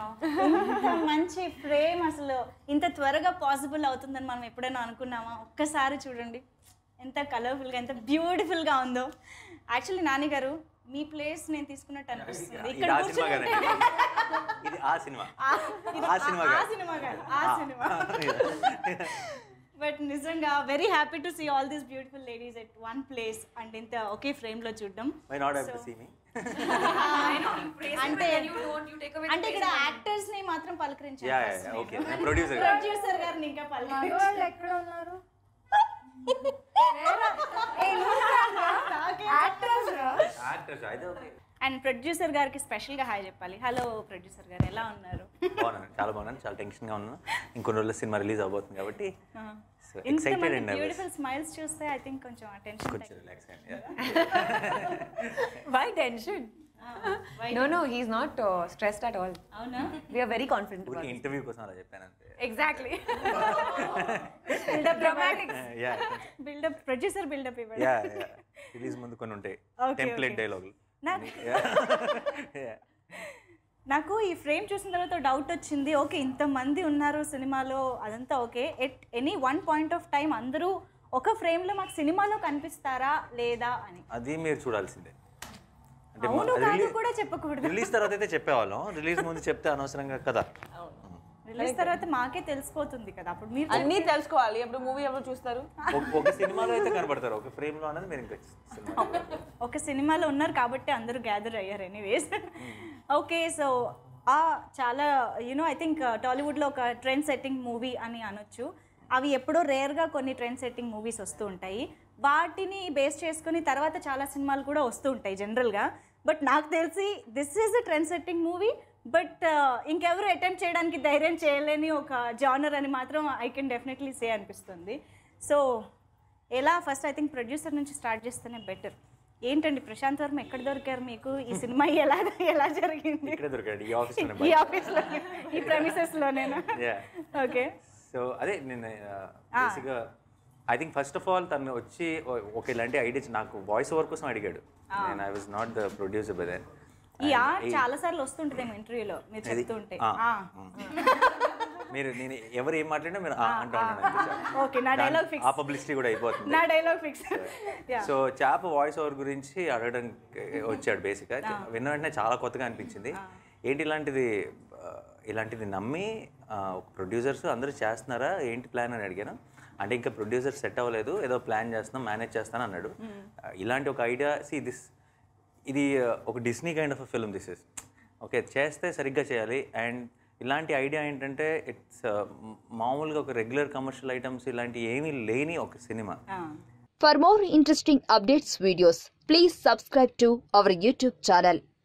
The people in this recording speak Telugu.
ఇంత మంచి ఫ్రేమ్ అసలు ఇంత త్వరగా పాసిబుల్ అవుతుందని మనం ఎప్పుడైనా అనుకున్నామా ఒక్కసారి చూడండి ఎంత కలర్ఫుల్గా ఎంత బ్యూటిఫుల్గా ఉందో యాక్చువల్లీ నాని గారు మీ ప్లేస్ నేను తీసుకున్నట్టు అనిపిస్తుంది ఇది ఇక్కడ ఆ సినిమా కూర్చుని కదండి ఇది ఆ సినిమా ఆ- ఇది ఆ సినిమా ఆ కాదు. సినిమా కాదు ఆ సినిమా బట్ నిజంగా very happy to see all these beautiful ladies at one place and ఇంత ఒకే ఫ్రేమ్ లో చూడడం may not have to see me అంటే అంటే ఇక్కడ యాక్టర్స్ ని మాత్రం యా పలకరించాలి ఓకే ప్రొడ్యూసర్ ప్రొడ్యూసర్ గారిని ఇంకా పలకరించాలి ఎక్కడ ఉన్నారు యాక్టర్స్ అయితే ఓకే అండ్ ప్రొడ్యూసర్ గారికి స్పెషల్ గా హాయ్ చెప్పాలి హలో ప్రొడ్యూసర్ గారు ఎలా ఉన్నారు బాగున్నాను చాలా బాగున్నాను చాలా టెన్షన్గా ఉన్నాను ఇంకొన్ని రోజుల్లో సినిమా రిలీజ్ అవబోతుంది కాబట్టి సో ఇంత excited and nervous. Beautiful smiles చూస్తే ఐ థింక్ కొంచెం అటెన్షన్ కొంచెం రిలాక్స్ అయ్యండి why tension no no he is not stressed at all అవునా వీఆర్ వెరీ కాన్ఫిడెంట్ ఊరికి ఇంటర్వ్యూ కోసం అలా చెప్పాను అంతే exactly dramatics yeah buildup producer buildup ఇవ్వండి యా రిలీజ్ ముందు కొన్ని ఉంటాయి Okay, టెంప్లెట్ okay. డైలాగులు నాకు నాకు ఈ ఫ్రేమ్ చూసిన తర్వాత డౌట్ వచ్చింది ఓకే ఇంతమంది ఉన్నారు సినిమాలో అదంతా okay at any one point of time అందరూ ఒక ఫ్రేమ్లో మాకు సినిమాలో కనిపిస్తారా లేదా అని అది మీరు చూడాల్సిందే అంటే అవును కాదు కూడా చెప్పకూడదు రిలీజ్ తర్వాత అయితే చెప్పేవాళ్ళం రిలీజ్ ముందు చెప్తే అనవసరంగా కదా రిలీజ్ తర్వాత మాకే తెలిసిపోతుంది కదా అప్పుడు మీరు అన్నీ తెలుసుకోవాలి అప్పుడు మూవీ ఎవరు చూస్తారు ఒక- ఒక సినిమాలో అయితే కనబడతారు ఒక ఫ్రేమ్ లో అనేది మీరు ఇంకా సినిమా ఒక సినిమాలో ఉన్నారు కాబట్టి అందరూ గ్యాదర్ అయ్యారు ఎనీవేస్ ఓకే సో ఆ చాలా యూనో ఐ థింక్ టాలీవుడ్లో ఒక ట్రెండ్ సెట్టింగ్ మూవీ అని అనొచ్చు అవి ఎప్పుడో రేర్గా కొన్ని ట్రెండ్ సెట్టింగ్ మూవీస్ వస్తూ ఉంటాయి వాటిని బేస్ చేసుకుని తర్వాత చాలా సినిమాలు కూడా వస్తూ ఉంటాయి జనరల్గా బట్ నాకు తెలిసి this is a trend setting movie but ఇంకెవరు అటెంప్ట్ చేయడానికి ధైర్యం చేయలేని ఒక జానర్ అని మాత్రం ఐ కెన్ డెఫినెట్లీ సే అనిపిస్తుంది సో ఎలా ఫస్ట్ ఐ థింక్ ప్రొడ్యూసర్ నుంచి స్టార్ట్ చేస్తేనే బెటర్ ఏంటండి ప్రశాంత్ వర్మ ఎక్కడ దొరికారు మీకు ఈ సినిమా ఎలా ఎలా జరిగింది ఇక్కడే దొరికాడు ఈ ఆఫీస్ ఈ ఆఫీస్లో ఈ ప్రెమిసెస్ లోనేనా యా ఓకే సో అదే నేను బేసిక్గా I think first of all తను వచ్చి ఓ- ఒక ఇలాంటి ఐడియా నాకు వాయిస్ ఓవర్ కోసం అడిగాడు నేను I was not the producer by then ఈ ఆర్ చాలా సార్లు వస్తుంటుందేమో ఇంటర్వ్యూలో మీరు చెప్తూ ఉంటే ఆ. మీరు నేను ఎవరు ఏం మాట్లాడినా మీరు ఆ అంటూ ఉండండి అంతే చాలు. ఓకే నా డైలాగ్ దాని- ఫిక్స్ ఆ పబ్లిసిటీ కూడా అయిపోతుంది నా డైలాగ్ ఫిక్స్ సో చేప వాయిస్ ఓవర్ గురించి అడగడం వచ్చాడు బేసిక్గా విన్న వెంటనే చాలా కొత్తగా అనిపించింది ఏంటి ఇలాంటిది ఆ, ఇలాంటిది నమ్మి ఆ, ఒక ప్రొడ్యూసర్స్ అందరూ చేస్తున్నారా ఏంటి ప్లాన్ అని అడిగాను అంటే ఇంకా ప్రొడ్యూసర్ సెట్ అవ్వలేదు ఏదో ప్లాన్ చేస్తున్నాం మేనేజ్ చేస్తాను అన్నాడు ఆ, ఇలాంటి ఒక ఐడియా సి దిస్ ఇది ఆ, ఒక Disney kind of film this is okay చేస్తే సరిగ్గా చేయాలి అండ్ ఇలాంటి ఐడియా ఏంటంటే ఇట్స్ మామూలుగా ఒక రెగ్యులర్ కమర్షియల్ ఐటమ్స్ ఇలాంటి ఏమీ లేని ఒక cinema For more interesting updates videos, please subscribe to our YouTube channel.